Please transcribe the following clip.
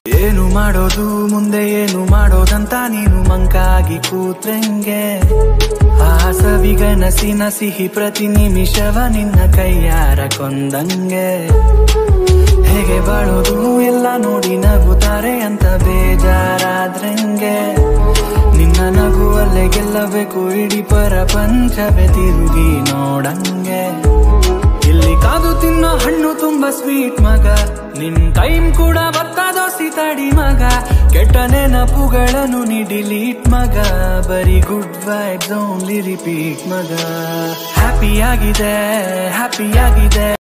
ಏನು ಮಾಡೋದು ಮುಂದೆ ಏನು ಮಾಡೋದಂತ ನೀನು ಮಂಕಾಗಿ ಕೂತ್ರಂಗೆ ಆ ಸವಿಗನಸಿನ ಸಿಹಿ ಪ್ರತಿ ನಿಮಿಷವ ನಿನ್ನ ಕೈಯಾರ ಕೊಂದಂಗೆ ಹೇಗೆ ಬಾಳೋದು ಎಲ್ಲ ನೋಡಿ ನಗುತ್ತಾರೆ ಅಂತ ಬೇಜಾರಾದ್ರಂಗೆ ನಿನ್ನ ನಗುವಲ್ಲೇ ಗೆಲ್ಲಬೇಕು ಇಡೀ ಪ್ರಪಂಚವೇ ತಿರುಗಿ ನೋಡಂಗೆ ಇಲ್ಲಿ ಕಾದು ತಿನ್ನೋ ಹಣ್ಣು ತುಂಬಾ ಸ್ವೀಟ್ ಮಗ ನಿನ್ ಟೈಮ್ ಕೂಡ ಬರ್ತದೋ ಸಿತಾಡಿ ಮಗ ಕೆಟ್ಟ ನೆನಪುಗಳನ್ನು ನೀ ಡಿಲೀಟ್ ಮಗ ಬರೀ ಗುಡ್ ವೈಬ್ಸ್ ಓನ್ಲಿ ರಿಪೀಟ್ ಮಗ ಹ್ಯಾಪಿ ಆಗಿದೆ ಹ್ಯಾಪಿ ಆಗಿದೆ